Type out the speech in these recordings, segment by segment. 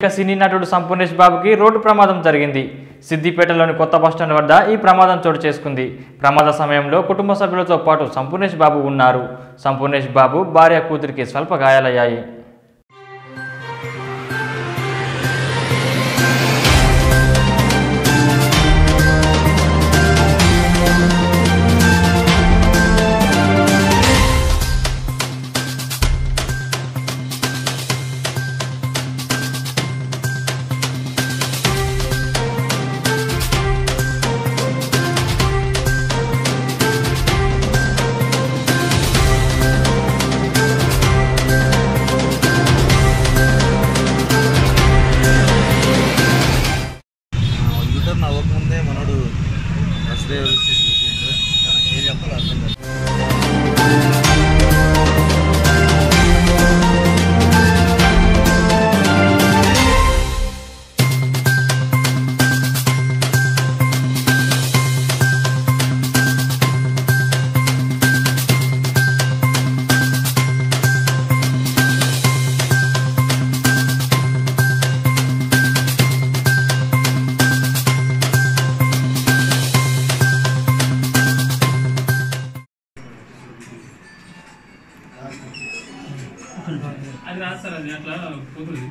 ఇక సినీ నటుడు సంపూర్ణేష్ బాబుకి రోడ్డు ప్రమాదం జరిగింది సిద్దిపేటలోని కొత్త బస్టాండ్ వద్ద ఈ ప్రమాదం చోటు చేసుకుంది ప్రమాద సమయంలో కుటుంబ సభ్యులతో పాటు సంపూర్ణేష్ బాబు ఉన్నారు సంపూర్ణేష్ బాబు భార్య కూతురికి స్వల్ప గాయాలయ్యాయి యూటర్న్ అవ్వకముందే మనోడు బస్ డ్రైవర్ వచ్చి చూసిండు తనకి ఏం చెప్పాలో అర్థం కాదు అది రాదు సార్ అది అట్లా పోతుంది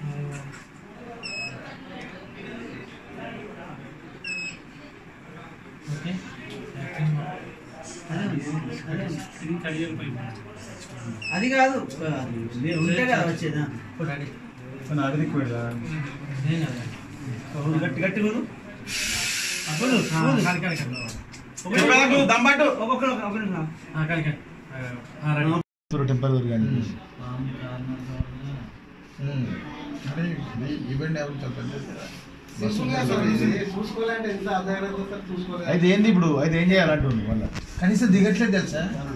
ఇది కడియల్ పైపు అది కాదు నేను ఉంటే కదా వచ్చేదా గట్టి గట్టి నువ్వు దమ్బాటు ఒక్కొక్కరు టెంపరీ కానీ అంటే ఈవెంట్ ఎవరు చెప్పండి అయితే ఏంది ఇప్పుడు అయితే ఏం చేయాలంటుంది మళ్ళీ కనీసం దిగట్లేదు తెలుసా